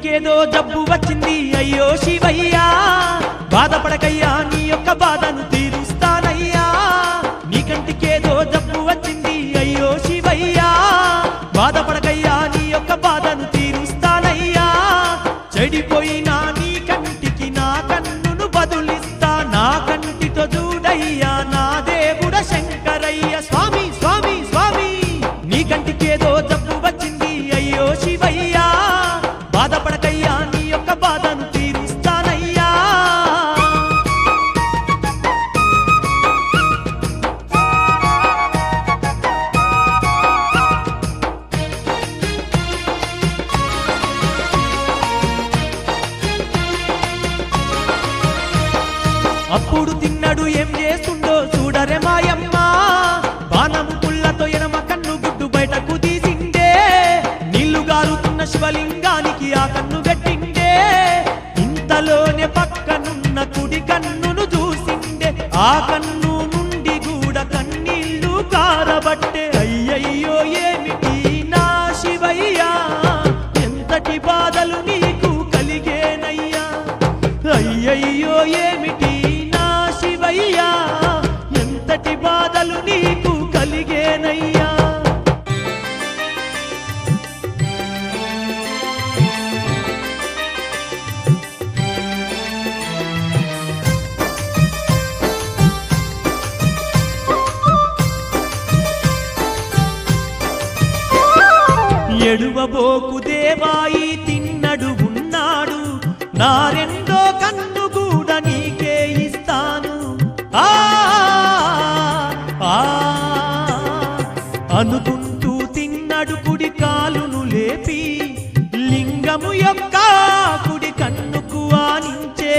కంటికేదో జబ్బు వచ్చింది అయ్యో శివయ్యా బాధపడకయ్యా నీ యొక్క బాధను తీరుస్తానయ్యా నీ కంటికేదో జబ్బు వచ్చింది అయ్యో శివయ్యా బాధపడకయ్యా నీ యొక్క బాధను తీరుస్తానయ్యా చెడిపోయినా నీ కంటికి నా కన్నును బదులిస్తా నా కంటితో చూడయ్యా నా దేవుడ శంకరయ్య స్వామి స్వామి స్వామి నీ కంటికేదో జబ్బు వచ్చింది అయ్యో శివయ్యా బాధపడకయ్యా నీ యొక్క బాధను తీరుస్తానయ్యా అప్పుడు తిన్నాడు ఏం చేస్తుండో చూడరే మాయమ్మ బాణము పుల్లతో ఎనమ కన్ను గుడ్డు బయటకు తీసిండే నీళ్లు గారుతున్న శివలింగానికి ఆ కన్ను పెట్టిండే ఇంతలోనే పక్కనున్న కుడి కన్నును చూసిండే ఆ కన్ను నుండి కూడా కన్నీళ్లు కారబట్టే అయ్యయ్యో ఏమిటి నా శివయ్యా ఎంతటి బాధలు నీకు కలిగేనయ్యా అయ్యయ్యో ఏమిటి నా శివయ్యా ఎంతటి బాధలు నీకు కలిగేనయ్యా ఎడువబోకు దేవాయి తిన్నడు ఉన్నాడు నా రెండో కన్ను కూడా నీకే ఇస్తాను ఆ ఆ, అనుకుంటూ తిన్నడు కుడి కాలును లేపి లింగము యొక్క కుడి కన్నుకు ఆనించే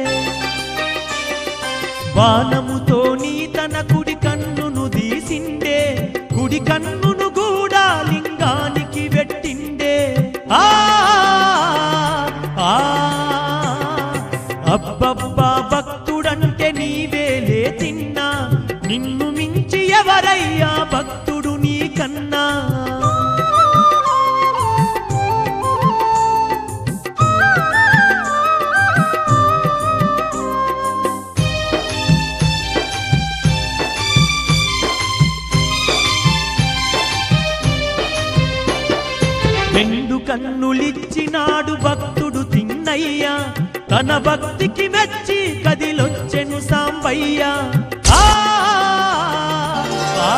బాణముతో నీ తన కుడి కన్నును తీసిండే కుడి కన్నును కూడా లింగానికి పెట్టిండే ఆ ఆ, అబ్బబ్బా భక్తుడంటే నీవేలే తిన్నా నిన్ను మించి ఎవరయ్యా భక్తుడు నీ కన్నా రెండు కన్నులిచ్చినాడు భక్తుడు తిన్నయ్యా తన భక్తికి మెచ్చి కదిలొచ్చెను సాంబయ్యా ఆ, ఆ,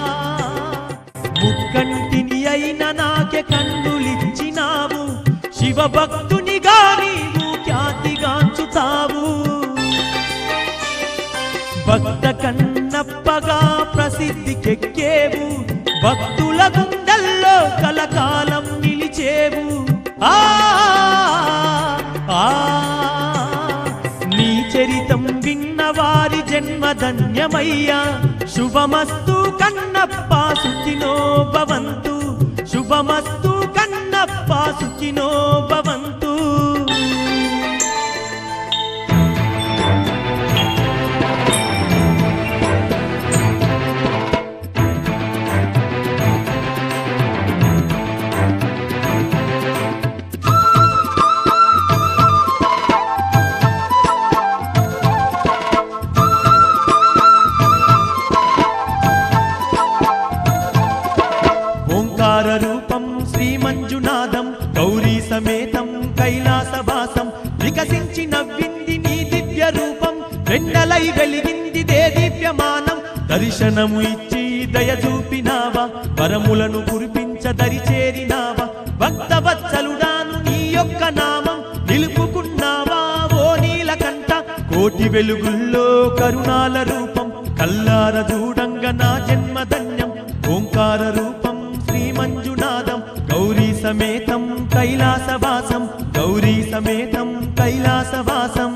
ముక్కంటిని అయిన నాకే కన్నులిచ్చినావు శివ భక్తునిగా నీవు ఖ్యాతిగాంచుతావు భక్త కన్నప్పగా ప్రసిద్ధికెక్కేవు భక్తుల గుండెల్లో కలకాలం నిలిచేవు ఆ ఆ, నీ చరితం విన్న వారి జన్మధన్యమయ్యా శుభమస్తు కన్నప్ప సుఖినో భవంతు శుభమస్తు కన్నప్ప సుఖినో భవంతు ఓంకార రూపం శ్రీ మంజునాథం గౌరీ సమేతం కైలాసవాసం వికసించి నవ్వింది నీ దివ్య రూపం వెన్నెలై వెలిగింది దే దివ్యమానం దర్శనము ఇచ్చి దయ చూపినావా వరములను కురిపించ దరి చేరినావా భక్తవత్సలుడాను నీ యొక్క నామం నిలుపుకున్నావా ఓ నీలకంఠ కోటి వెలుగుల్లో కరుణాల రూపం కల్లార దూడంగ నా జన్మధన్యం ఓంకార రూపం శ్రీ మంజునాథం గౌరీ సమేతం కైలాసవాసం గౌరీ సమేతం కైలాసవాసం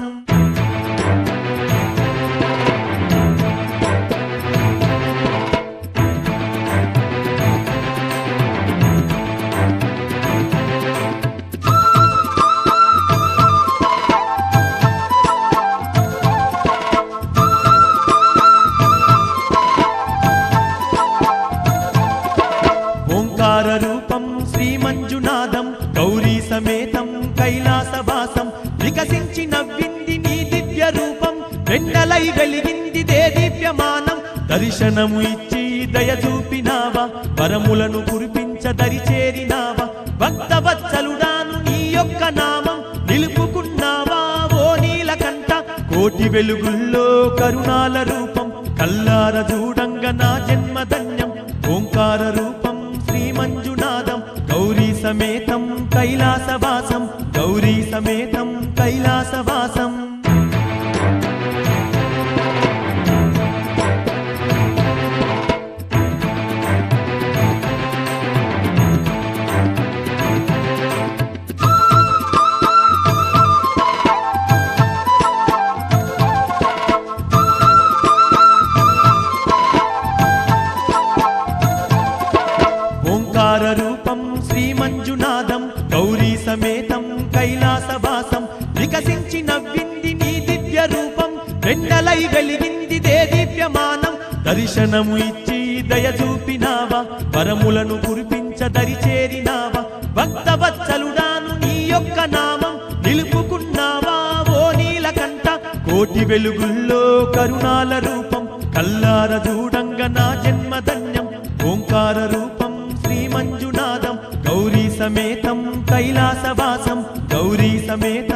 ఓంకార రూపం శ్రీ మంజునాథం గౌరీ సమేతం కై వెన్నెలై వెలిగింది దేదీప్యమానం దర్శనము ఇచ్చి దయ చూపినావా వరములను కురిపించ దరి చేరినావా భక్త వత్సలుడాను నీ యొక్క నామం నిలుపుకున్నావా ఓ నీలకంఠ కోటి వెలుగుల్లో కరుణాల రూపం కల్లార చూడంగ నా జన్మధన్యం ఓంకార రూపం శ్రీ మంజునాథం గౌరీ సమేతం కైలాసవాసం గౌరీ సమేతం కైలాసవాసం ఓంకార రూపం శ్రీ మంజునాథం గౌరీ సమేతం కైలాసవాసం వికసించి నవ్వింది నీ దివ్య రూపం వెన్నెలై వెలిగింది దేదీప్యమానం దర్శనము ఇచ్చి దయ చూపినావా వరములను కురిపించ దరి చేరినావా భక్త వత్సలుడాను నీ యొక్క నామం నిలుపుకున్నావా ఓ నీలకంఠ కోటి వెలుగుల్లో కరుణాల రూపం కల్లార చూడంగ నా జన్మధన్యం ఓంకార రూపం శ్రీ మంజునాథం గౌరీ సమేతం కైలాసవాసం గౌరీ సమేతం